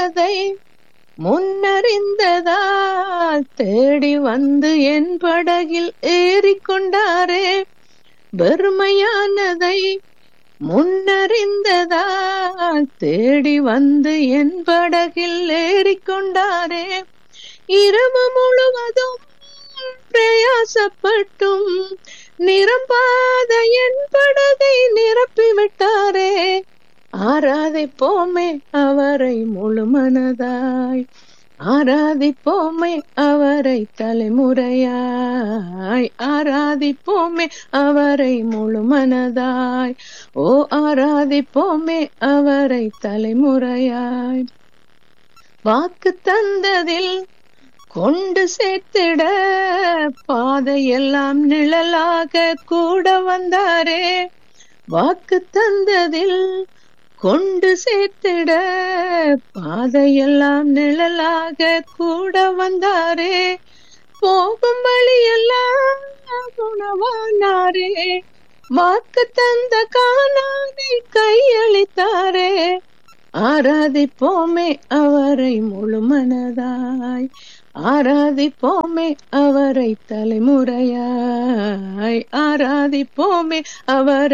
முழுமையானதை முன்னறிந்ததால் தேடி வந்து என் படகில் ஏறிக்கொண்டாரே வெறுமையானதை முன்னறிந்ததால் தேடி வந்து என் படகில் ஏறிக்கொண்டாரே இரவு முழுவதும் பிரயாசப்பட்டும் நிரம்பாத என் படகை நிரப்பிவிட்டாரே ஆராதிப்போமே அவரை முழுமனதாய் ஆராதிப்போமே அவரை தலைமுறையாய் ஆராதிப்போமே அவரை முழுமனதாய் ஓ ஆராதிப்போமே அவரை தலைமுறையாய் வாக்கு தந்ததில் கொண்டு சேர்த்திட பாதையெல்லாம் நிழலாக கூட வந்தாரே வாக்கு தந்ததில் கொண்டு சேர்த்திட பாதையெல்லாம் நிழலாக கூட வந்தாரே போகும் வழியெல்லாம் உணவானாரே வாக்கு தந்த காணாதை கையளித்தாரே ஆராதிப்போமே அவரை முழுமனதாய் ஆராதிப்போமே அவரை தலைமுறையாய் ஆராதிப்போமே அவரை